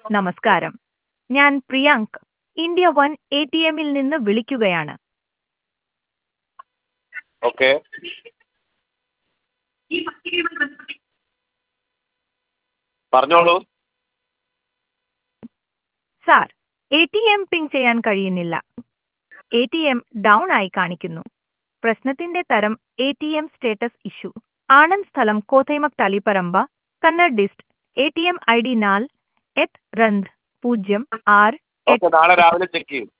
നമസ്കാരം ഞാൻ Priyank India one A T എമ്മിൽ നിന്ന് വിളിക്കുകയാണ് ഓക്കെ പറഞ്ഞോളൂ sir A T M ping ചെയ്യാൻ കഴിയുന്നില്ല എ ടി എം ഡൗൺ ആയി കാണിക്കുന്നു പ്രശ്നത്തിന്റെ തരം A T M status issue Anand സ്ഥലം കോതൈമക് തളിപ്പറമ്പ കന്നഡ് dist A T M I D നാൽ എട്ട് രണ്ട് പൂജ്യം ആറ് ഓക്കെ നാളെ രാവിലെ ചെക്ക് ചെയ്യും